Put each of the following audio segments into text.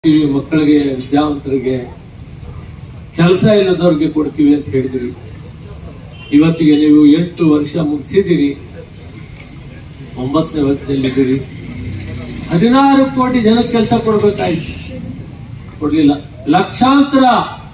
ಕೊಡ್ತೀವಿ ಮಕ್ಕಳಿಗೆ ವಿದ್ಯಾವಂತರಿಗೆ ಕೆಲಸ ಇಲ್ಲದವ್ರಿಗೆ ಕೊಡ್ತೀವಿ ಅಂತ ಹೇಳಿದಿರಿ ಇವತ್ತಿಗೆ ನೀವು ಎಂಟು ವರ್ಷ ಮುಗಿಸಿದಿರಿ ಒಂಬತ್ತನೇ ವರ್ಷದಲ್ಲಿದ್ದೀರಿ ಹದಿನಾರು ಕೋಟಿ ಜನಕ್ಕೆ ಕೆಲಸ ಕೊಡ್ಬೇಕಾಯ್ತು ಕೊಡ್ಲಿಲ್ಲ ಲಕ್ಷಾಂತರ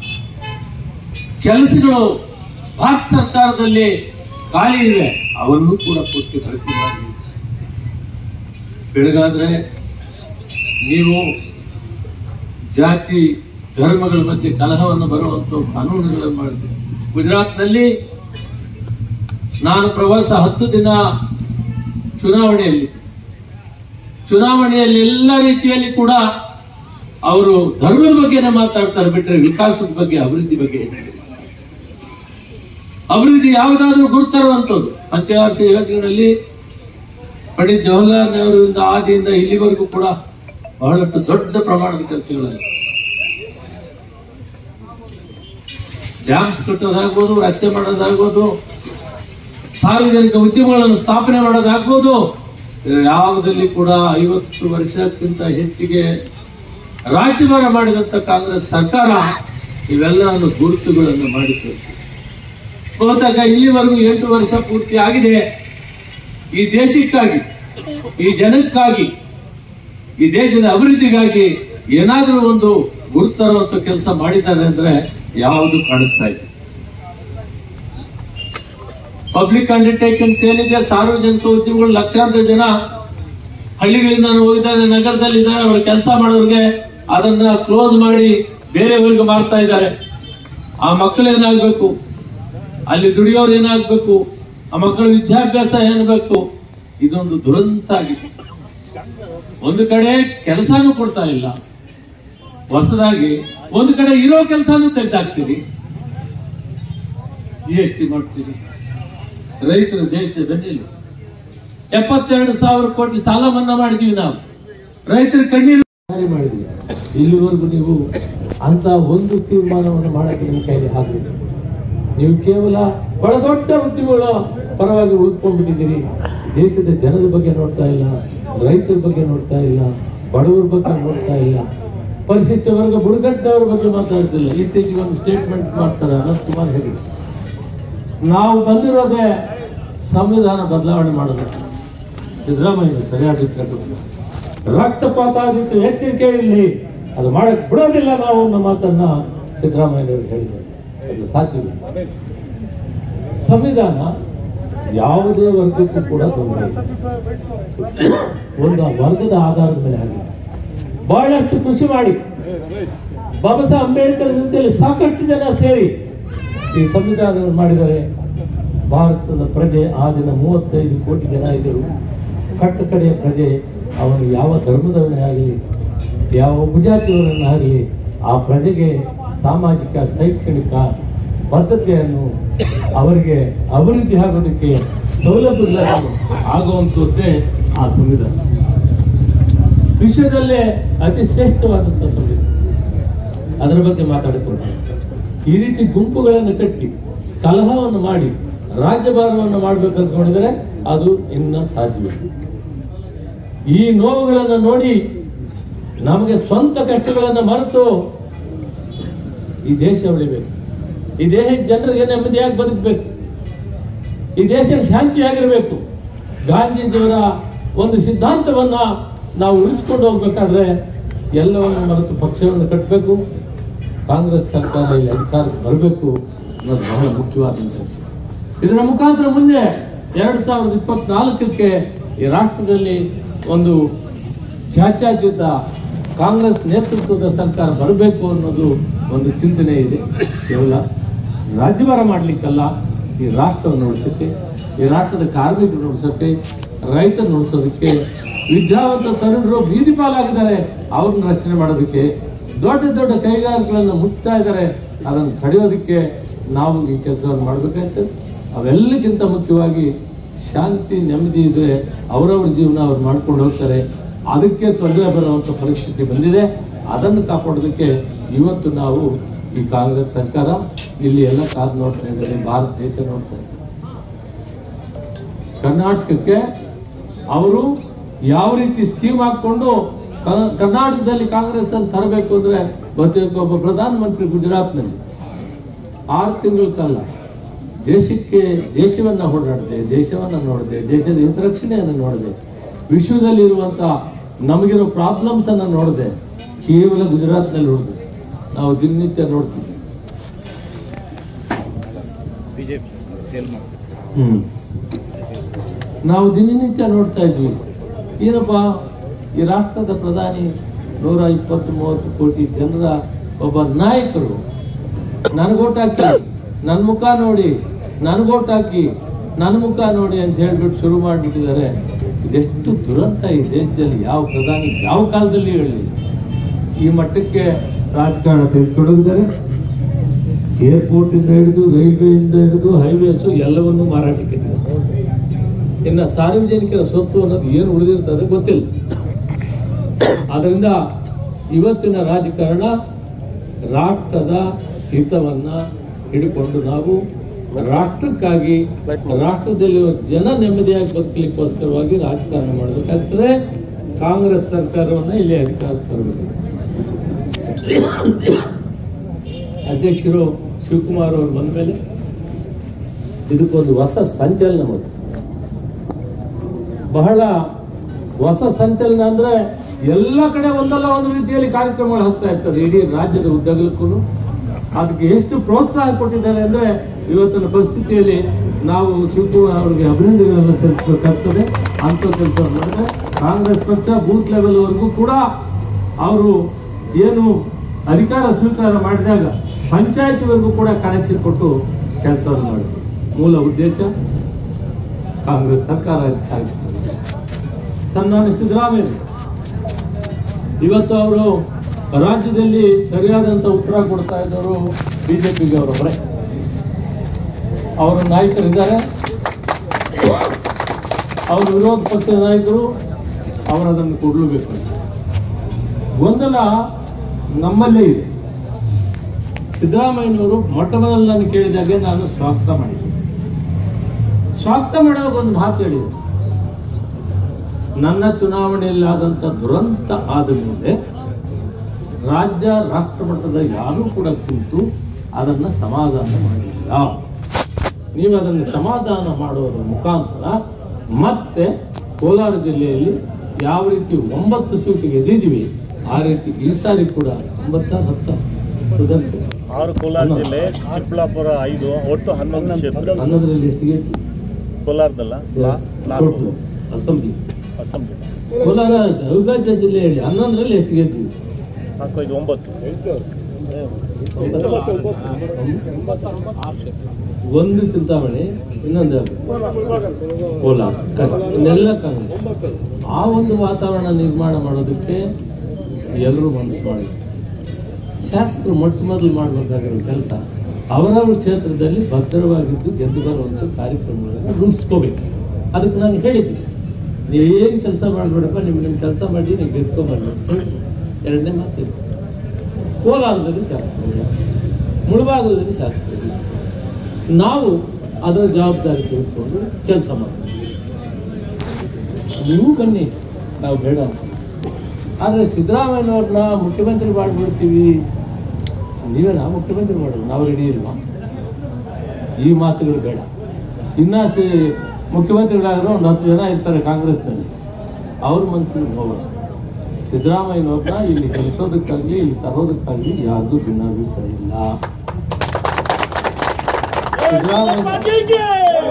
ಕೆಲಸಗಳು ಭಾರತ ಸರ್ಕಾರದಲ್ಲಿ ಖಾಲಿ ಇವೆ ಅವನ್ನು ಕೂಡ ಕೊಟ್ಟು ಭರ್ತಿ ಮಾಡಿ ಬೆಳಗಾದ್ರೆ ನೀವು ಜಾತಿ ಧರ್ಮಗಳ ಮಧ್ಯೆ ಕಲಹವನ್ನು ಬರುವಂತ ಕಾನೂನುಗಳನ್ನು ಮಾಡಿದೆ ಗುಜರಾತ್ನಲ್ಲಿ ನಾನು ಪ್ರವಾಸ ಹತ್ತು ದಿನ ಚುನಾವಣೆಯಲ್ಲಿ ಚುನಾವಣೆಯಲ್ಲಿ ಎಲ್ಲ ರೀತಿಯಲ್ಲಿ ಕೂಡ ಅವರು ಧರ್ಮದ ಬಗ್ಗೆನೇ ಮಾತಾಡ್ತಾರೆ ಬಿಟ್ರೆ ವಿಕಾಸದ ಬಗ್ಗೆ ಅಭಿವೃದ್ಧಿ ಬಗ್ಗೆ ಹೆಚ್ಚಿಗೆ ಮಾತಾಡ್ತಾರೆ. ಅಭಿವೃದ್ಧಿ ಯಾವುದಾದ್ರೂ ಗುರುತರುವಂಥದ್ದು ಪಂಚವಾರ್ಷ ಯೋಜನೆಗಳಲ್ಲಿ ಪಂಡಿತ್ ಜವಾಹರ್ಲಾಲ್ ನೆಹರುವಿಂದ ಆದಿಯಿಂದ ಇಲ್ಲಿವರೆಗೂ ಕೂಡ ಬಹಳಷ್ಟು ದೊಡ್ಡ ಪ್ರಮಾಣದ ಕೆಲಸಗಳಲ್ಲಿ ಡ್ಯಾಮ್ಸ್ ಕಟ್ಟೋದಾಗ್ಬೋದು ರಸ್ತೆ ಮಾಡೋದಾಗ್ಬೋದು ಸಾರ್ವಜನಿಕ ಉದ್ಯಮಗಳನ್ನು ಸ್ಥಾಪನೆ ಮಾಡೋದಾಗ್ಬೋದು ಯಾವುದಲ್ಲಿ ಕೂಡ ಐವತ್ತು ವರ್ಷಕ್ಕಿಂತ ಹೆಚ್ಚಿಗೆ ರಾಜ್ಯಭಾರ ಮಾಡಿದಂತ ಕಾಂಗ್ರೆಸ್ ಸರ್ಕಾರ ಇವೆಲ್ಲವನ್ನು ಗುರುತುಗಳನ್ನು ಮಾಡಿ ತೋರಿಸಿದೆ ಬಹುತೇಕ ಇಲ್ಲಿವರೆಗೂ ಎಂಟು ವರ್ಷ ಪೂರ್ತಿ ಆಗಿದೆ ಈ ದೇಶಕ್ಕಾಗಿ ಈ ಜನಕ್ಕಾಗಿ ಈ ದೇಶದ ಅಭಿವೃದ್ಧಿಗಾಗಿ ಏನಾದರೂ ಒಂದು ಗುರುತರುವಂತ ಕೆಲಸ ಮಾಡಿದ್ದಾರೆ ಅಂದ್ರೆ ಯಾವುದು ಕಾಣಿಸ್ತಾ ಇದೆ ಪಬ್ಲಿಕ್ ಅಂಡರ್ಟೇಕಿಂಗ್ಸ್ ಏನಿದೆ ಸಾರ್ವಜನಿಕ ಉದ್ಯಮಗಳು ಲಕ್ಷಾಂತರ ಜನ ಹಳ್ಳಿಗಳಿಂದ ಹೋಗಿದ್ದಾರೆ ನಗರದಲ್ಲಿದ್ದಾರೆ ಅವರು ಕೆಲಸ ಮಾಡೋರಿಗೆ ಅದನ್ನ ಕ್ಲೋಸ್ ಮಾಡಿ ಬೇರೆಯವರಿಗೆ ಮಾರ್ತಾ ಇದ್ದಾರೆ ಆ ಮಕ್ಕಳು ಏನಾಗ್ಬೇಕು ಅಲ್ಲಿ ದುಡಿಯೋರು ಏನಾಗ್ಬೇಕು ಆ ಮಕ್ಕಳ ವಿದ್ಯಾಭ್ಯಾಸ ಏನ್ಬೇಕು ಇದೊಂದು ದುರಂತ ಆಗಿದೆ ಒಂದು ಕಡೆ ಕೆಲಸನೂ ಕೊಡ್ತಾ ಇಲ್ಲ ಹೊಸದಾಗಿ ಒಂದು ಕಡೆ ಇರೋ ಕೆಲಸನೂ ತೆಗೆದಾಕ್ತೀರಿ ಜಿ ಎಸ್ ಟಿ ಮಾಡ್ತೀರಿ ರೈತರು ದೇಶದ ಬೆನ್ನೆಲು ಎಪ್ಪತ್ತೆರಡು ಸಾವಿರ ಕೋಟಿ ಸಾಲ ಮನ್ನಾ ಮಾಡಿದೀವಿ ನಾವು ರೈತರ ಕಣ್ಣೀರು ಜಾರಿ ಮಾಡಿದ್ವಿ ಇಲ್ಲಿವರೆಗೂ ನೀವು ಅಂತ ಒಂದು ತೀರ್ಮಾನವನ್ನು ಮಾಡಕ್ಕೆ ನಿಮ್ಮ ಕೈಲಿ ಆಗಲಿಲ್ಲ ನೀವು ಕೇವಲ ಬಹಳ ದೊಡ್ಡ ಉದ್ಯಮಗಳ ಪರವಾಗಿ ಉಳ್ಕೊಂಡ್ಬಿಟ್ಟಿದ್ದೀರಿ ದೇಶದ ಜನರ ಬಗ್ಗೆ ನೋಡ್ತಾ ಇಲ್ಲ ರೈತರ ಬಗ್ಗೆ ನೋಡ್ತಾ ಇಲ್ಲ ಬಡವರ ಬಗ್ಗೆ ನೋಡ್ತಾ ಇಲ್ಲ ಪರಿಶಿಷ್ಟ ವರ್ಗ ಬುಡಕಟ್ಟದವರ ಬಗ್ಗೆ ಮಾತಾಡ್ತಿಲ್ಲ ಇತ್ತೀಚೆಗೆ ಒಂದು ಸ್ಟೇಟ್ಮೆಂಟ್ ಮಾಡ್ತಾರೆ ಅನಂತ್ ಕುಮಾರ್ ಹೇಳಿ ನಾವು ಬಂದಿರೋದೇ ಸಂವಿಧಾನ ಬದಲಾವಣೆ ಮಾಡೋದು ಸಿದ್ದರಾಮಯ್ಯ ಸರಿಯಾದ ಉತ್ತರ ಕೊಟ್ಟಿಲ್ಲ. ರಕ್ತಪಾತ ಆದಿತ್ತು ಎಚ್ಚರಿಕೆ ಇರಲಿ ಅದು ಮಾಡಕ್ ಬಿಡೋದಿಲ್ಲ ನಾವು ಅನ್ನೋ ಮಾತನ್ನ ಸಿದ್ದರಾಮಯ್ಯನವರು ಹೇಳಿದ್ದಾರೆ ಅದು ಸಾಧ್ಯವಿಲ್ಲ ಸಂವಿಧಾನ ಯಾವುದೇ ವರ್ಗಕ್ಕೂ ಕೂಡ ತೊಂದರೆ ಇಲ್ಲ. ಒಂದು ವರ್ಗದ ಆಧಾರದ ಮೇಲೆ ಆಗಿದೆ ಬಹಳಷ್ಟು ಕೃಷಿ ಮಾಡಿ ಬಾಬಾ ಸಾಹೇಬ್ ಅಂಬೇಡ್ಕರ್ ಜೊತೆಯಲ್ಲಿ ಸಾಕಷ್ಟು ಜನ ಸೇರಿ ಈ ಸಂವಿಧಾನವನ್ನು ಮಾಡಿದರೆ ಭಾರತದ ಪ್ರಜೆ ಆ ದಿನ ಮೂವತ್ತೈದು ಕೋಟಿ ಜನ ಇದ್ದರು ಕಟ್ಟ ಕಡೆಯ ಪ್ರಜೆ ಅವನು ಯಾವ ಧರ್ಮದವನೇ ಆಗಲಿ ಯಾವ ಉಪಜಾತಿಯವರನ್ನಾಗಲಿ ಆ ಪ್ರಜೆಗೆ ಸಾಮಾಜಿಕ ಶೈಕ್ಷಣಿಕ ಬದ್ಧತೆಯನ್ನು ಅವರಿಗೆ ಅಭಿವೃದ್ಧಿ ಆಗೋದಕ್ಕೆ ಸೌಲಭ್ಯಗಳನ್ನು ಆಗುವಂಥದ್ದೇ ಆ ಸಂವಿಧಾನ ವಿಶ್ವದಲ್ಲೇ ಅತಿ ಶ್ರೇಷ್ಠವಾದಂಥ ಸಂವಿಧಾನ ಅದರ ಬಗ್ಗೆ ಮಾತಾಡಿಕೊಂಡು ಈ ರೀತಿ ಗುಂಪುಗಳನ್ನು ಕಟ್ಟಿ ಕಲಹವನ್ನು ಮಾಡಿ ರಾಜ್ಯಭಾರವನ್ನು ಮಾಡಬೇಕು ಅಂದ್ಕೊಂಡಿದ್ರೆ ಅದು ಇನ್ನ ಸಾಧ್ಯವಿಲ್ಲ ಈ ನೋವುಗಳನ್ನು ನೋಡಿ ನಮಗೆ ಸ್ವಂತ ಕಷ್ಟಗಳನ್ನು ಮರೆತು ಈ ದೇಶ ಉಳಿಬೇಕು ಈ ದೇಶದ ಜನರಿಗೆ ನೆಮ್ಮದಿಯಾಗಿ ಬದುಕಬೇಕು ಈ ದೇಶ ಶಾಂತಿಯಾಗಿರಬೇಕು ಗಾಂಧೀಜಿಯವರ ಒಂದು ಸಿದ್ಧಾಂತವನ್ನ ನಾವು ಉಳಿಸ್ಕೊಂಡು ಹೋಗ್ಬೇಕಾದ್ರೆ ಎಲ್ಲವನ್ನು ಮರೆತು ಪಕ್ಷವನ್ನು ಕಟ್ಟಬೇಕು ಕಾಂಗ್ರೆಸ್ ಸರ್ಕಾರ ಇಲ್ಲಿ ಅಧಿಕಾರಕ್ಕೆ ಬರಬೇಕು ಅನ್ನೋದು ಬಹಳ ಮುಖ್ಯವಾದಂಥ ವಿಷಯ ಇದರ ಮುಖಾಂತರ ಮುಂದೆ ಎರಡ್ ಸಾವಿರದ ಇಪ್ಪತ್ನಾಲ್ಕಕ್ಕೆ ಈ ರಾಷ್ಟ್ರದಲ್ಲಿ ಒಂದು ಜಾತ್ಯತೀತ ಕಾಂಗ್ರೆಸ್ ನೇತೃತ್ವದ ಸರ್ಕಾರ ಬರಬೇಕು ಅನ್ನೋದು ಒಂದು ಚಿಂತನೆ ಇದೆ ಕೇವಲ ರಾಜ್ಯಭಾರ ಮಾಡಲಿಕ್ಕಲ್ಲ ಈ ರಾಷ್ಟ್ರವನ್ನು ಉಳಿಸೋಕ್ಕೆ ಈ ರಾಷ್ಟ್ರದ ಕಾರ್ಮಿಕರು ಉಳಿಸೋಕ್ಕೆ ರೈತರನ್ನು ಉಳಿಸೋದಕ್ಕೆ ವಿದ್ಯಾವಂತ ತರುಣರು ಬೀದಿ ಪಾಲಾಗಿದ್ದಾರೆ ಅವ್ರನ್ನ ರಕ್ಷಣೆ ಮಾಡೋದಕ್ಕೆ ದೊಡ್ಡ ದೊಡ್ಡ ಕೈಗಾರಿಕೆಗಳನ್ನು ಮುಟ್ತಾ ಇದ್ದಾರೆ ಅದನ್ನು ತಡೆಯೋದಕ್ಕೆ ನಾವು ಈ ಕೆಲಸವನ್ನು ಮಾಡಬೇಕಾಯ್ತು ಅವೆಲ್ಲಕ್ಕಿಂತ ಮುಖ್ಯವಾಗಿ ಶಾಂತಿ ನೆಮ್ಮದಿ ಇದ್ರೆ ಅವರವ್ರ ಜೀವನ ಅವ್ರು ಮಾಡ್ಕೊಂಡು ಹೋಗ್ತಾರೆ ಅದಕ್ಕೆ ತೊಂದರೆ ಬರುವಂಥ ಪರಿಸ್ಥಿತಿ ಬಂದಿದೆ ಅದನ್ನು ಕಾಪಾಡೋದಕ್ಕೆ ಇವತ್ತು ನಾವು ಈ ಕಾಂಗ್ರೆಸ್ ಸರ್ಕಾರ ಇಲ್ಲಿ ಎಲ್ಲ ಕಾದು ನೋಡ್ತಾ ಇದ್ದಾರೆ ಭಾರತ ದೇಶ ನೋಡ್ತಾ ಇದೆ ಕರ್ನಾಟಕಕ್ಕೆ ಅವರು ಯಾವ ರೀತಿ ಸ್ಕೀಮ್ ಹಾಕೊಂಡು ಕ- ಕರ್ನಾಟಕದಲ್ಲಿ ಕಾಂಗ್ರೆಸ್ ಅನ್ನು ತರಬೇಕು ಅಂದ್ರೆ ಇವತ್ತು ಒಬ್ಬ ಪ್ರಧಾನಮಂತ್ರಿ ಗುಜರಾತ್ನಲ್ಲಿ ಆರು ತಿಂಗಳ ಕಾಲ ದೇಶಕ್ಕೆ ದೇಶವನ್ನ ಓಡಾಡಿದೆ ದೇಶವನ್ನ ನೋಡಿದೆ ದೇಶದ ಹಿತರಕ್ಷಣೆಯನ್ನು ನೋಡಿದೆ ವಿಶ್ವದಲ್ಲಿರುವಂಥ ನಮಗಿರೋ ಪ್ರಾಬ್ಲಮ್ಸ್ ಅನ್ನ ನೋಡಿದೆ ಕೇವಲ ಗುಜರಾತ್ನಲ್ಲಿ ನೋಡಿದೆ ನಾವು ದಿನನಿತ್ಯ ನೋಡ್ತೀವಿ ಬಿಜೆಪಿ ಸೇಲ್ ಮಾಡ್ತಾರೆ ಹ್ಮ್ ನಾವು ದಿನನಿತ್ಯ ನೋಡ್ತಾ ಇದ್ವಿ ಏನಪ್ಪ ಈ ರಾಷ್ಟ್ರದ ಪ್ರಧಾನಿ ನೂರ ಇಪ್ಪತ್ತು ಮೂವತ್ತು ಕೋಟಿ ಜನರ ಒಬ್ಬ ನಾಯಕರು ನನಗೋಟ್ ಹಾಕಿ ನನ್ನ ಮುಖ ನೋಡಿ ನನಗೋಟ್ ಹಾಕಿ ನನ್ನ ಮುಖ ನೋಡಿ ಅಂತ ಹೇಳ್ಬಿಟ್ಟು ಶುರು ಮಾಡಿಬಿಟ್ಟಿದ್ದಾರೆ ಇದೆಷ್ಟು ದುರಂತ ಈ ದೇಶದಲ್ಲಿ ಯಾವ ಪ್ರಧಾನಿ ಯಾವ ಕಾಲದಲ್ಲಿ ಹೇಳಲಿಲ್ಲ ಈ ಮಟ್ಟಕ್ಕೆ ರಾಜಕಾರಣ ತೆಗೆದುಕೊಂಡಿದ್ದಾರೆ ಏರ್ಪೋರ್ಟ್ ಇಂದ ಹಿಡಿದು ರೈಲ್ವೆಯಿಂದ ಹಿಡಿದು ಹೈವೇಸು ಎಲ್ಲವನ್ನೂ ಮಾರಾಟಕ್ಕೆ ಇಟ್ಟಿದ್ದಾರೆ. ಇನ್ನು ಸಾರ್ವಜನಿಕರ ಸ್ವತ್ತು ಅನ್ನೋದು ಏನು ಉಳಿದಿರ್ತದೆ ಗೊತ್ತಿಲ್ಲ ಅದರಿಂದ ಇವತ್ತಿನ ರಾಜಕಾರಣ ರಾಷ್ಟ್ರದ ಹಿತವನ್ನ ಹಿಡ್ಕೊಂಡು ನಾವು ರಾಷ್ಟ್ರಕ್ಕಾಗಿ ರಾಷ್ಟ್ರದಲ್ಲಿರುವ ಜನ ನೆಮ್ಮದಿಯಾಗಿ ಬದುಕಲಿಕ್ಕೋಸ್ಕರವಾಗಿ ರಾಜಕಾರಣ ಮಾಡಬೇಕಾಗ್ತದೆ ಕಾಂಗ್ರೆಸ್ ಸರ್ಕಾರವನ್ನ ಇಲ್ಲಿ ಅಧಿಕಾರ ತರಬೇಕು ಅಧ್ಯಕ್ಷರು ಶಿವಕುಮಾರ್ ಅವರು ಬಂದ ಮೇಲೆ ಇದಕ್ಕೊಂದು ಹೊಸ ಸಂಚಲನ ಬಂತು ಬಹಳ ಹೊಸ ಸಂಚಲನ ಅಂದ್ರೆ ಎಲ್ಲ ಕಡೆ ಒಂದಲ್ಲ ಒಂದು ರೀತಿಯಲ್ಲಿ ಕಾರ್ಯಕ್ರಮಗಳು ಆಗ್ತಾ ಇರ್ತದೆ ಇಡೀ ರಾಜ್ಯದ ಉದ್ದಗಲಕ್ಕೂ ಅದಕ್ಕೆ ಎಷ್ಟು ಪ್ರೋತ್ಸಾಹ ಕೊಟ್ಟಿದ್ದಾರೆ ಅಂದ್ರೆ ಇವತ್ತಿನ ಪರಿಸ್ಥಿತಿಯಲ್ಲಿ ನಾವು ಶಿವಕುಮಾರ್ ಅವರಿಗೆ ಅಭಿನಂದನೆಗಳನ್ನು ಸಲ್ಲಿಸಬೇಕಾಗ್ತದೆ ಅಂತ ಕೆಲಸ ಮಾಡಿದ್ರೆ ಕಾಂಗ್ರೆಸ್ ಪಕ್ಷ ಬೂತ್ ಲೆವೆಲ್ ವರೆಗೂ ಕೂಡ ಅವರು ಏನು ಅಧಿಕಾರ ಸ್ವೀಕಾರ ಮಾಡಿದಾಗ ಪಂಚಾಯತಿವರೆಗೂ ಕೂಡ ಕನೆಕ್ಷನ್ ಕೊಟ್ಟು ಕೆಲಸವನ್ನು ಮಾಡಿದ್ರು ಮೂಲ ಉದ್ದೇಶ ಕಾಂಗ್ರೆಸ್ ಸರ್ಕಾರ ಅಧಿಕಾರಕ್ಕೆ ತಂದಿದೆ. ಸನ್ಮಾನ್ಯ ಸಿದ್ದರಾಮಯ್ಯ ಇವತ್ತು ಅವರು ರಾಜ್ಯದಲ್ಲಿ ಸರಿಯಾದಂತ ಉತ್ತರ ಕೊಡ್ತಾ ಇದ್ದವರು ಬಿಜೆಪಿಗೆ ಅವರೊಬ್ಬರೇ ಅವರ ನಾಯಕರಿದ್ದಾರೆ ಅವರ ವಿರೋಧ ಪಕ್ಷದ ನಾಯಕರು ಅವರು ಅದನ್ನು ಕೊಡಲೇಬೇಕು ಗೊಂದಲ ನಮ್ಮಲ್ಲೇ ಇದೆ ಸಿದ್ದರಾಮಯ್ಯನವರು ಮೊಟ್ಟ ಮೊದಲು ನಾನು ಕೇಳಿದಾಗೆ ನಾನು ಸ್ವಾಗತ ಮಾಡಿದ್ದೆ ಸ್ವಾಗತ ಮಾಡುವಾಗ ಒಂದು ಮಾತು ಹೇಳಿದೆ ನನ್ನ ಚುನಾವಣೆಯಲ್ಲಿ ಆದಂಥ ದುರಂತ ಆದ ಮೇಲೆ ರಾಜ್ಯ ರಾಷ್ಟ್ರ ಮಟ್ಟದ ಯಾರೂ ಕೂಡ ಕುಂತು ಅದನ್ನು ಸಮಾಧಾನ ಮಾಡಿಲ್ಲ ನೀವು ಅದನ್ನು ಸಮಾಧಾನ ಮಾಡೋದ್ರ ಮುಖಾಂತರ ಮತ್ತೆ ಕೋಲಾರ ಜಿಲ್ಲೆಯಲ್ಲಿ ಯಾವ ರೀತಿ ಒಂಬತ್ತು ಸೀಟು ಗೆದ್ದಿದ್ವಿ ಆ ರೀತಿ ಈ ಸಾರಿ ಕೂಡ ಒಂಬತ್ತ ಹತ್ತ ಸುಧಾರಿಸಿದೆ ಆರು ಕೋಲಾರ ಜಿಲ್ಲೆ ಚಿಕ್ಕಬಳ್ಳಾಪುರ ಐದು ಒಟ್ಟು ಹನ್ನೊಂದು ಕ್ಷೇತ್ರ ಅನ್ನೋದ್ರಲ್ಲಿ ಎಷ್ಟು ಗೆದ್ದು ಕೋಲಾರದಲ್ಲ ನಾ- ನಾಲ್ಕು ಅಸೆಂಬ್ಲಿ ಅಸೆಂಬ್ಲಿ ಕೋಲಾರ ಅವಿಭಾಜ್ಯ ಜಿಲ್ಲೆಯಲ್ಲಿ ಹನ್ನೊಂದರಲ್ಲಿ ಎಷ್ಟು ಗೆದ್ವಿ ನಾಲ್ಕು ಐದು ಒಂಬತ್ತು ಒಂದು ಚಿಂತಾಮಣಿ ಇನ್ನೊಂದು ಯಾವ್ದು? ಕೋಲಾರ ಕಷ್ಟ. ಇನ್ನೆಲ್ಲ ಕಾಂಗ್ರೆಸ್ ಆ ಒಂದು ವಾತಾವರಣ ನಿರ್ಮಾಣ ಮಾಡೋದಕ್ಕೆ ಎಲ್ಲರೂ ಮನಸ್ಸು ಮಾಡಿ ಶಾಸಕರು ಮೊಟ್ಟ ಮೊದಲು ಮಾಡಬೇಕಾಗಿರೋ ಕೆಲಸ ಅವರವ್ರ ಕ್ಷೇತ್ರದಲ್ಲಿ ಭದ್ರವಾಗಿದ್ದು ಗೆದ್ದು ಬರುವಂಥ ಕಾರ್ಯಕ್ರಮಗಳನ್ನು ರೂಪಿಸ್ಕೋಬೇಕು ಅದಕ್ಕೆ ನಾನು ಹೇಳಿದ್ದೆ ನೀವೇನು ಕೆಲಸ ಮಾಡಬೇಡಪ್ಪ ನಿಮ್ಮ ನಿಮ್ಮ ಕೆಲಸ ಮಾಡಿ ನೀವು ಗೆದ್ಕೊಂಬರ್ರಿ ಎರಡನೇ ಮಾತಿದೆ ಕೋಲಾರದಲ್ಲಿ ಶಾಸಕರಿಲ್ಲ ಮುಳಬಾಗದಲ್ಲಿ ಶಾಸಕರಿಲ್ಲ ನಾವು ಅದರ ಜವಾಬ್ದಾರಿ ತೆಗೆದುಕೊಂಡು ಕೆಲಸ ಮಾಡ್ತೀವಿ ನೀವು ಬನ್ನಿ ನಾವು ಬೇಡ ಅಂತ. ಆದರೆ ಸಿದ್ದರಾಮಯ್ಯನವ್ರನ್ನ ಮುಖ್ಯಮಂತ್ರಿ ಮಾಡಿಬಿಡ್ತೀವಿ ನೀವೇನಾ ಮುಖ್ಯಮಂತ್ರಿ ಮಾಡೋದು ನಾವು ರೆಡಿ ಇಲ್ವಾ ಈ ಮಾತುಗಳು ಬೇಡ ಇನ್ನ ಸಿ ಮುಖ್ಯಮಂತ್ರಿಗಳಾಗಿರೋ ಒಂದು ಹತ್ತು ಜನ ಇರ್ತಾರೆ ಕಾಂಗ್ರೆಸ್ನಲ್ಲಿ ಅವ್ರ ಮನಸ್ಸಿಗೆ ಹೋಗೋದು ಸಿದ್ದರಾಮಯ್ಯನವ್ರನ್ನ ಇಲ್ಲಿ ಗೆಲ್ಲಿಸೋದಕ್ಕಾಗಲಿ ಇಲ್ಲಿ ತರೋದಕ್ಕಾಗಲಿ ಯಾರ್ದು ಭಿನ್ನಾಭಿಪ್ರಾಯ ಇಲ್ಲ ಸಿದ್ದರಾಮಯ್ಯ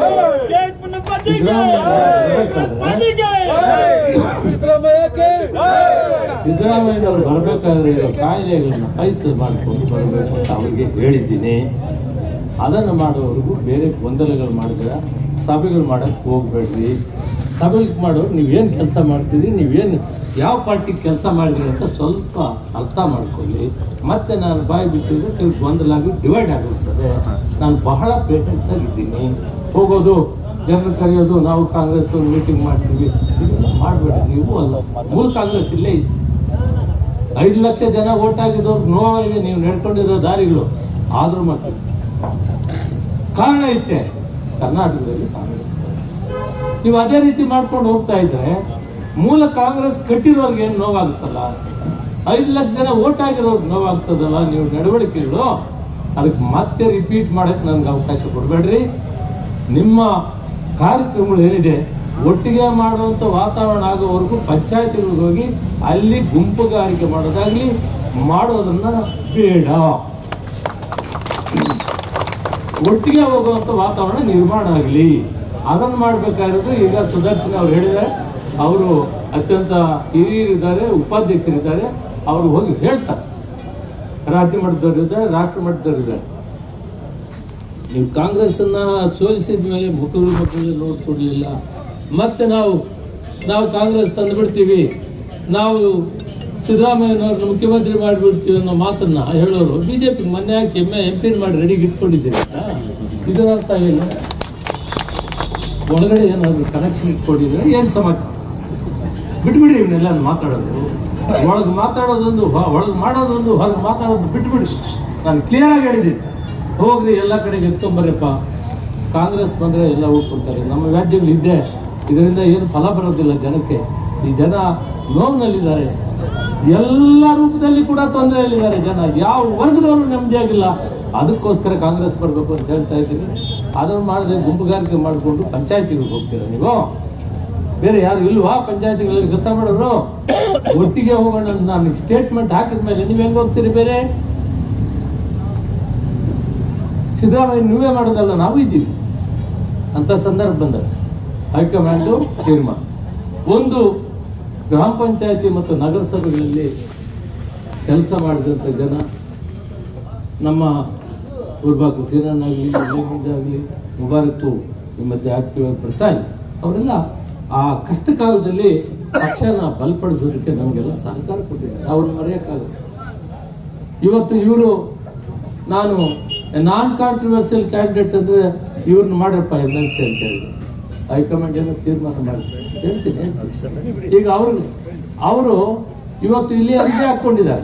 ಸಿದ್ದರಾಮಯ್ಯನವರು ಬರಬೇಕಾದ್ರೆ ಇರೋ ಕಾಯಿಲೆಗಳನ್ನ ಫೈಸಲ್ ಮಾಡಿಕೊಂಡು ಬರಬೇಕು ಅಂತ ಅವರಿಗೆ ಹೇಳಿದ್ದೀನಿ ಅದನ್ನು ಮಾಡೋವರೆಗೂ ಬೇರೆ ಗೊಂದಲಗಳು ಮಾಡಿದ್ರೆ ಸಭೆಗಳು ಮಾಡಕ್ಕೆ ಹೋಗ್ಬೇಡ್ರಿ ಸಭೆಗಳು ಮಾಡೋರು ನೀವೇನು ಕೆಲಸ ಮಾಡ್ತಿದ್ರಿ ನೀವೇನು ಯಾವ ಪಾರ್ಟಿಗೆ ಕೆಲಸ ಮಾಡಿದ್ರಿ ಅಂತ ಸ್ವಲ್ಪ ಅರ್ಥ ಮಾಡ್ಕೊಳ್ಳಿ ಮತ್ತೆ ನಾನು ಬಾಯಿ ಬಿಟ್ಟಿದ್ರೆ ಕೆಲವು ಗೊಂದಲ ಆಗಿ ಡಿವೈಡ್ ಆಗಿರ್ತದೆ ನಾನು ಬಹಳ ಪೇಷನ್ಸ್ ಆಗಿದ್ದೀನಿ ಹೋಗೋದು ಜನರು ಕರೆಯೋದು ನಾವು ಕಾಂಗ್ರೆಸ್ ಒಂದು ಮೀಟಿಂಗ್ ಮಾಡ್ತೀವಿ ಇದೆಲ್ಲ ಮಾಡಬೇಡಿ ನೀವು ಅಲ್ಲ ಮೂಲ ಕಾಂಗ್ರೆಸ್ ಇಲ್ಲೇ ಇದೆ ಐದು ಲಕ್ಷ ಜನ ಓಟ್ ಆಗಿದ್ದವ್ರು ನೋವಾಗಿದೆ ನೀವು ನಡ್ಕೊಂಡಿರೋ ದಾರಿಗಳು ಆದ್ರೂ ಮತ್ತೆ ಕಾರಣ ಇಷ್ಟೇ ಕರ್ನಾಟಕದಲ್ಲಿ ಕಾಂಗ್ರೆಸ್ ಬರುತ್ತೆ. ನೀವು ಅದೇ ರೀತಿ ಮಾಡ್ಕೊಂಡು ಹೋಗ್ತಾ ಇದ್ರೆ ಮೂಲ ಕಾಂಗ್ರೆಸ್ ಕಟ್ಟಿರೋರ್ಗೆ ಏನು ನೋವಾಗುತ್ತಲ್ಲ ಐದು ಲಕ್ಷ ಜನ ಓಟ್ ಆಗಿರೋರ್ಗೆ ನೋವಾಗ್ತದಲ್ಲ ನೀವು ನಡವಳಿಕೆಗಳು ಅದಕ್ಕೆ ಮತ್ತೆ ರಿಪೀಟ್ ಮಾಡಕ್ಕೆ ನನ್ಗೆ ಅವಕಾಶ ಕೊಡಬೇಡ್ರಿ ನಿಮ್ಮ ಕಾರ್ಯಕ್ರಮಗಳು ಏನಿದೆ ಒಟ್ಟಿಗೆ ಮಾಡುವಂಥ ವಾತಾವರಣ ಆಗೋವರೆಗೂ ಪಂಚಾಯತಿಗಳಿಗೆ ಹೋಗಿ ಅಲ್ಲಿ ಗುಂಪುಗಾರಿಕೆ ಮಾಡೋದಾಗ್ಲಿ ಮಾಡೋದನ್ನ ಬೇಡ ಒಟ್ಟಿಗೆ ಹೋಗುವಂಥ ವಾತಾವರಣ ನಿರ್ಮಾಣ ಆಗಲಿ ಅದನ್ನು ಮಾಡಬೇಕಾಗಿರೋದು ಈಗ ಸುದರ್ಶನ್ ಅವ್ರು ಹೇಳಿದ್ದಾರೆ ಅವರು ಅತ್ಯಂತ ಹಿರಿಯರಿದ್ದಾರೆ ಉಪಾಧ್ಯಕ್ಷರಿದ್ದಾರೆ ಅವರು ಹೋಗಿ ಹೇಳ್ತಾರೆ ರಾಜ್ಯ ಮಟ್ಟದವರಿದ್ದಾರೆ ರಾಷ್ಟ್ರ ಮಟ್ಟದವರಿದ್ದಾರೆ ನೀವು ಕಾಂಗ್ರೆಸ್ಸನ್ನ ಸೋಲಿಸಿದ ಮೇಲೆ ಮುಖಗಳು ಮಕ್ಕಳು ನೋಡ್ಕೊಡ್ಲಿಲ್ಲ ಮತ್ತೆ ನಾವು ನಾವು ಕಾಂಗ್ರೆಸ್ ತಂದು ಬಿಡ್ತೀವಿ ನಾವು ಸಿದ್ದರಾಮಯ್ಯನವ್ರನ್ನ ಮುಖ್ಯಮಂತ್ರಿ ಮಾಡಿಬಿಡ್ತೀವಿ ಅನ್ನೋ ಮಾತನ್ನ ಹೇಳೋರು ಬಿಜೆಪಿ ಮೊನ್ನೆ ಹಾಕಿ ಎಮ್ಮೆ ಎಂ ಪಿ ಮಾಡಿ ರೆಡಿಗೆ ಇಟ್ಕೊಂಡಿದ್ದೀರಿ ಅಂತ ಇದರ ಅರ್ಥ ಏನು ಒಳಗಡೆ ಏನಾದ್ರು ಕನೆಕ್ಷನ್ ಇಟ್ಕೊಂಡಿದ್ರೆ ಏನು ಸಮಾಚಾರ ಬಿಟ್ಬಿಡಿ ಇವನ್ನೆಲ್ಲ ಮಾತಾಡೋದು ಒಳಗೆ ಮಾತಾಡೋದೊಂದು ಒಳಗೆ ಮಾಡೋದೊಂದು ಹೊರಗೆ ಮಾತಾಡೋದು ಬಿಟ್ಬಿಡಿ ನಾನು ಕ್ಲಿಯರ್ ಆಗಿ ಹೇಳಿದ್ದೀನಿ ಹೋಗ್ರಿ ಎಲ್ಲ ಕಡೆಗೆ ಎತ್ಕೊಂಬರ್ರಪ್ಪ ಕಾಂಗ್ರೆಸ್ ಬಂದರೆ ಎಲ್ಲ ಹೋಗ್ಕೊಳ್ತಾರೆ ನಮ್ಮ ವ್ಯಾಜ್ಯಗಳು ಇದ್ದೆ ಇದರಿಂದ ಏನು ಫಲ ಬರೋದಿಲ್ಲ ಜನಕ್ಕೆ ಈ ಜನ ನೋವಿನಲ್ಲಿದ್ದಾರೆ ಎಲ್ಲ ರೂಪದಲ್ಲಿ ಕೂಡ ತೊಂದರೆಯಲ್ಲಿದ್ದಾರೆ ಜನ ಯಾವ ವರ್ಗದವರು ನೆಮ್ಮದಿಯಾಗಿಲ್ಲ ಅದಕ್ಕೋಸ್ಕರ ಕಾಂಗ್ರೆಸ್ ಬರಬೇಕು ಅಂತ ಹೇಳ್ತಾ ಇದ್ದೀನಿ ಅದನ್ನು ಮಾಡದೆ ಗುಂಪುಗಾರಿಕೆ ಮಾಡಿಕೊಂಡು ಪಂಚಾಯತಿಗಳಿಗೆ ಹೋಗ್ತೀರಾ ನೀವು ಬೇರೆ ಯಾರು ಇಲ್ವಾ ಪಂಚಾಯತಿಗಳಲ್ಲಿ ಕೆಲಸ ಮಾಡೋರು ಒಟ್ಟಿಗೆ ಹೋಗೋಣ ಅಂತ ನಾನು ಸ್ಟೇಟ್ಮೆಂಟ್ ಹಾಕಿದ ಮೇಲೆ ನೀವು ಹೆಂಗ್ ಹೋಗ್ತೀರಿ ಬೇರೆ ಸಿದ್ದರಾಮಯ್ಯ ನೀವೇ ಮಾಡೋದಲ್ಲ ನಾವು ಇದ್ದೀವಿ ಅಂತ ಸಂದರ್ಭ ಬಂದಾಗ ಹೈಕಮಾಂಡು ತೀರ್ಮಾನ ಒಂದು ಗ್ರಾಮ ಪಂಚಾಯತಿ ಮತ್ತು ನಗರಸಭೆಗಳಲ್ಲಿ ಕೆಲಸ ಮಾಡಿದಂಥ ಜನ ನಮ್ಮ ಉರ್ಬಾಕು ಸೀನನ್ನಾಗಲಿ ಆಗಲಿ ಮುಬಾರಕ್ತು ಈ ಮಧ್ಯೆ ಆಕ್ಟಿವ್ ಆಗಿ ಬರ್ತಾ ಇಲ್ಲ ಅವರೆಲ್ಲ ಆ ಕಷ್ಟ ಕಾಲದಲ್ಲಿ ಪಕ್ಷನ ಬಲಪಡಿಸೋದಕ್ಕೆ ನಮಗೆಲ್ಲ ಸಹಕಾರ ಕೊಟ್ಟಿದ್ದಾರೆ ಅವ್ರನ್ನ ಮರೆಯೋಕ್ಕಾಗಲ್ಲ ಇವತ್ತು ಇವರು ನಾನು ನಾನ್ ಕಾಂಟ್ರವರ್ಸಿಯಲ್ ಕ್ಯಾಂಡಿಡೇಟ್ ಅಂದ್ರೆ ಇವ್ರನ್ನ ಮಾಡ್ರಪ್ಪ ಎಮ್ ಎಲ್ ಸಿ ಅಂತ ಹೇಳಿದ್ರು ಹೈಕಮಾಂಡ್ ಏನೋ ತೀರ್ಮಾನ ಮಾಡಿದ್ರು ಹೇಳ್ತೀನಿ ಹೇಳ್ತೀನಿ ಈಗ ಅವ್ರಿಗೆ ಅವರು ಇವತ್ತು ಇಲ್ಲಿ ಅರ್ಜಿ ಹಾಕೊಂಡಿದ್ದಾರೆ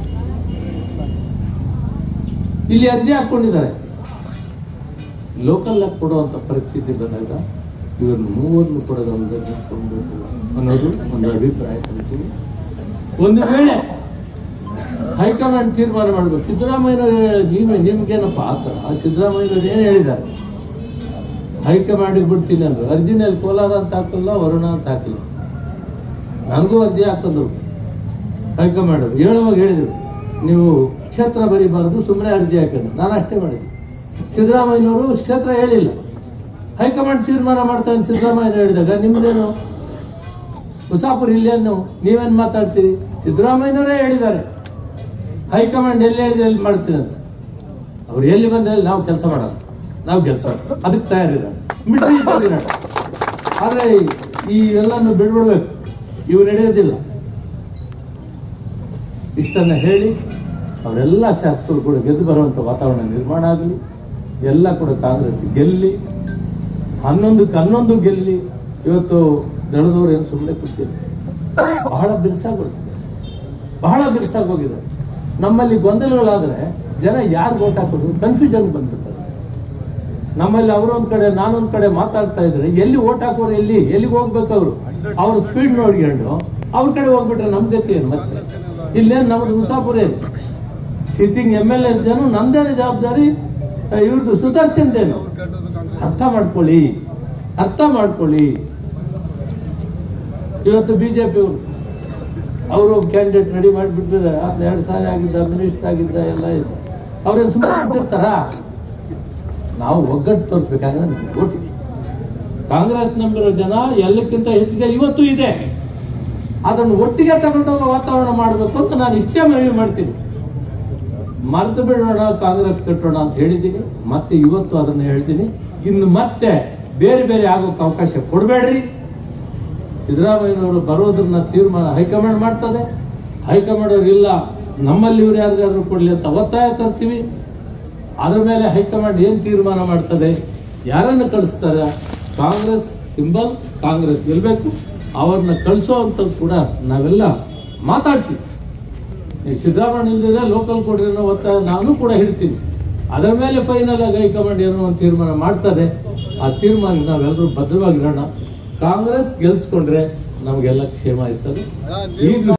ಇಲ್ಲಿ ಅರ್ಜಿ ಹಾಕೊಂಡಿದ್ದಾರೆ ಲೋಕಲ್ ಆಗಿ ಕೊಡುವಂತ ಪರಿಸ್ಥಿತಿ ಬಂದಾಗ ಇವ್ರನ್ನ ಮೂವರನ್ನು ಕೂಡ ಗಮನದಲ್ಲಿ ಇಟ್ಕೊಳ್ಬೇಕು ಅನ್ನೋದು ಒಂದು ಅಭಿಪ್ರಾಯ ಹೇಳ್ತೀನಿ ಒಂದು ವೇಳೆ ಹೈಕಮಾಂಡ್ ತೀರ್ಮಾನ ಮಾಡಬೇಕು ಸಿದ್ದರಾಮಯ್ಯನವರು ನೀವು ನಿಮ್ಗೇನಪ್ಪ ಆ ಥರ ಸಿದ್ದರಾಮಯ್ಯನವರು ಏನು ಹೇಳಿದ್ದಾರೆ ಹೈಕಮಾಂಡಿಗೆ ಬಿಡ್ತೀನಿ ಅಂದ್ರೆ ಅರ್ಜಿನಲ್ಲಿ ಕೋಲಾರ ಅಂತ ಹಾಕಲ್ಲ ವರುಣ ಅಂತ ಹಾಕಿಲ್ಲ ನನಗೂ ಅರ್ಜಿ ಹಾಕಿದ್ರು ಹೈಕಮಾಂಡ್ ಅವರು ಹೇಳುವಾಗ ಹೇಳಿದರು ನೀವು ಕ್ಷೇತ್ರ ಬರೀಬಾರದು ಸುಮ್ಮನೆ ಅರ್ಜಿ ಹಾಕಿದ್ರು ನಾನು ಅಷ್ಟೇ ಮಾಡಿದ್ದೆ ಸಿದ್ದರಾಮಯ್ಯನವರು ಕ್ಷೇತ್ರ ಹೇಳಿಲ್ಲ ಹೈಕಮಾಂಡ್ ತೀರ್ಮಾನ ಮಾಡ್ತಾನೆ ಸಿದ್ದರಾಮಯ್ಯ ಹೇಳಿದಾಗ ನಿಮ್ದೇನು ಮುಸಾಫರ್ ಇಲ್ಲೇನು ನೀವೇನು ಮಾತಾಡ್ತೀರಿ ಸಿದ್ದರಾಮಯ್ಯನವರೇ ಹೇಳಿದ್ದಾರೆ ಹೈಕಮಾಂಡ್ ಎಲ್ಲಿ ಹೇಳಿದ್ರೆ ಎಲ್ಲಿ ಮಾಡ್ತೀನಿ ಅಂತ ಅವ್ರು ಎಲ್ಲಿ ಬಂದ್ರೆ ಅಲ್ಲಿ ನಾವು ಕೆಲಸ ಮಾಡೋದು ನಾವು ಕೆಲಸ ಅದಕ್ಕೆ ತಯಾರಿಲ್ಲ ಮಿಟ್ರಿ ಇರೋಣ ಆದರೆ ಈ ಎಲ್ಲನೂ ಬಿಡ್ಬಿಡ್ಬೇಕು ಇವು ನಡೆಯೋದಿಲ್ಲ ಇಷ್ಟನ್ನು ಹೇಳಿ ಅವರೆಲ್ಲ ಶಾಸಕರು ಕೂಡ ಗೆದ್ದು ಬರುವಂಥ ವಾತಾವರಣ ನಿರ್ಮಾಣ ಆಗಲಿ ಎಲ್ಲ ಕೂಡ ಕಾಂಗ್ರೆಸ್ ಗೆಲ್ಲಿ ಹನ್ನೊಂದಕ್ಕೆ ಹನ್ನೊಂದು ಗೆಲ್ಲಿ ಇವತ್ತು ದಳದವ್ರು ಏನು ಸುಮ್ಮನೆ ಕೂತಿಲ್ಲ ಬಹಳ ಬಿರ್ಸಾಗ್ಬಿಡ್ತಿದೆ ಬಹಳ ಬಿರ್ಸಾಗೋಗಿದೆ ನಮ್ಮಲ್ಲಿ ಗೊಂದಲಗಳಾದ್ರೆ ಜನ ಯಾರು ಓಟ್ ಹಾಕೋದು ಕನ್ಫ್ಯೂಷನ್ ಬಂದ್ಬಿಡ್ತಾರೆ ನಮ್ಮಲ್ಲಿ ಅವರೊಂದ್ ಕಡೆ ನಾನೊಂದ್ ಕಡೆ ಮಾತಾಡ್ತಾ ಇದ್ರೆ ಎಲ್ಲಿ ಓಟ್ ಹಾಕೋರು ಎಲ್ಲಿ ಎಲ್ಲಿಗೆ ಹೋಗ್ಬೇಕು ಅವರು ಅವ್ರ ಸ್ಪೀಡ್ ನೋಡ್ಕೊಂಡು ಅವ್ರ ಕಡೆ ಹೋಗ್ಬಿಟ್ರೆ ನಮ್ ಗತಿ ಏನು ಮತ್ತೆ ಇಲ್ಲೇನು ನಮ್ದು ಮುಸಾಫರ್ ಏನು ಸಿಟ್ಟಿಂಗ್ ಎಮ್ ಎಲ್ ಎ ಜನ ನಂದೇನೆ ಜವಾಬ್ದಾರಿ ಇವ್ರದ್ದು ಸುದರ್ಶನ್ದೇನು ಅರ್ಥ ಮಾಡ್ಕೊಳ್ಳಿ ಅರ್ಥ ಮಾಡ್ಕೊಳ್ಳಿ ಇವತ್ತು ಬಿಜೆಪಿ ಅವರು ಅವರು ಕ್ಯಾಂಡಿಡೇಟ್ ರೆಡಿ ಮಾಡಿಬಿಟ್ಟಿದ್ದಾರೆ ಅದು ಎರಡು ಸಾರಿ ಆಗಿದ್ದ ಮಿನಿಸ್ಟರ್ ಆಗಿದ್ದ ಎಲ್ಲ ಇದೆ ಅವ್ರೇನು ಸುಮ್ಮನೆ ಕೂತಿರ್ತಾರ ನಾವು ಒಗ್ಗಟ್ಟು ತೋರಿಸ್ಬೇಕಾದ್ರೆ ನಮ್ಗೆ ಓಟಿದೆ ಕಾಂಗ್ರೆಸ್ ನಂಬಿರೋ ಜನ ಎಲ್ಲಕ್ಕಿಂತ ಹೆಚ್ಚಿಗೆ ಇವತ್ತು ಇದೆ ಅದನ್ನು ಒಟ್ಟಿಗೆ ತಗೊಂಡೋಗೋ ವಾತಾವರಣ ಮಾಡಬೇಕು ಅಂತ ನಾನು ಇಷ್ಟೇ ಮನವಿ ಮಾಡ್ತೀನಿ ಮರೆತು ಬಿಡೋಣ ಕಾಂಗ್ರೆಸ್ ಕಟ್ಟೋಣ ಅಂತ ಹೇಳಿದ್ದೀನಿ ಮತ್ತೆ ಇವತ್ತು ಅದನ್ನು ಹೇಳ್ತೀನಿ ಇನ್ನು ಮತ್ತೆ ಬೇರೆ ಬೇರೆ ಆಗೋಕ್ಕೆ ಅವಕಾಶ ಕೊಡಬೇಡ್ರಿ ಸಿದ್ದರಾಮಯ್ಯನವರು ಬರೋದನ್ನ ತೀರ್ಮಾನ ಹೈಕಮಾಂಡ್ ಮಾಡ್ತದೆ ಹೈಕಮಾಂಡ್ ಅವ್ರು ಇಲ್ಲ ನಮ್ಮಲ್ಲಿ ಇವ್ರು ಯಾರಿಗಾದ್ರೂ ಕೊಡಲಿ ಅಂತ ಒತ್ತಾಯ ತರ್ತೀವಿ ಅದ್ರ ಮೇಲೆ ಹೈಕಮಾಂಡ್ ಏನು ತೀರ್ಮಾನ ಮಾಡ್ತದೆ ಯಾರನ್ನು ಕಳಿಸ್ತಾರೆ ಕಾಂಗ್ರೆಸ್ ಸಿಂಬಲ್ ಕಾಂಗ್ರೆಸ್ ಗೆಲ್ಲಬೇಕು ಅವ್ರನ್ನ ಕಳಿಸೋ ಅಂಥದ್ದು ಕೂಡ ನಾವೆಲ್ಲ ಮಾತಾಡ್ತೀವಿ ಈ ಸಿದ್ದರಾಮಯ್ಯ ಇಲ್ದಿದ್ರೆ ಲೋಕಲ್ ಕೊಡ್ರಿ ಅನ್ನೋ ಒತ್ತಾಯ ನಾನು ಕೂಡ ಹೇಳ್ತೀನಿ ಅದರ ಮೇಲೆ ಫೈನಲ್ ಆಗಿ ಹೈಕಮಾಂಡ್ ಏನೋ ಒಂದು ತೀರ್ಮಾನ ಮಾಡ್ತದೆ ಆ ತೀರ್ಮಾನಕ್ಕೆ ನಾವೆಲ್ಲರೂ ಭದ್ರವಾಗಿರೋಣ ಕಾಂಗ್ರೆಸ್ ಗೆಲ್ಸ್ಕೊಂಡ್ರೆ ನಮಗೆಲ್ಲ ಕ್ಷೇಮ ಇರ್ತದೆ ಈ